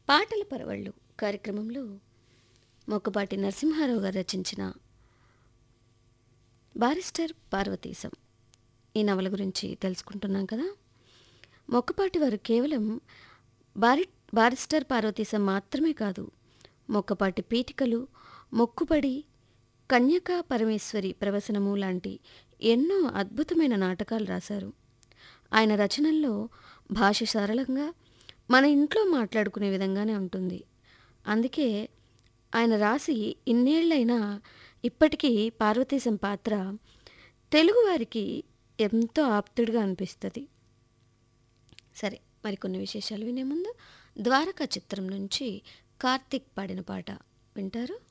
పాటల పరవళ్ళు కార్యక్రమంలో మొక్కపాటి నరసింహారావు గారు రచించిన బారిస్టర్ పార్వతీశం ఈ నవల గురించి తెలుసుకుంటున్నాం కదా మొక్కపాటి వారు కేవలం బారి బారిస్టర్ పార్వతీశం మాత్రమే కాదు మొక్కపాటి పీఠికలు మొక్కుబడి కన్యకా పరమేశ్వరి ప్రవసనము లాంటి ఎన్నో అద్భుతమైన నాటకాలు రాశారు ఆయన రచనల్లో భాష సరళంగా మన ఇంట్లో మాట్లాడుకునే విధంగానే ఉంటుంది అందుకే ఆయన రాసి ఇన్నేళ్లైనా ఇప్పటికీ పార్వతీశం పాత్ర తెలుగువారికి ఎంతో ఆప్తుడిగా అనిపిస్తుంది సరే మరికొన్ని విశేషాలు వినే ముందు ద్వారకా చిత్రం నుంచి కార్తిక్ పాడిన పాట వింటారు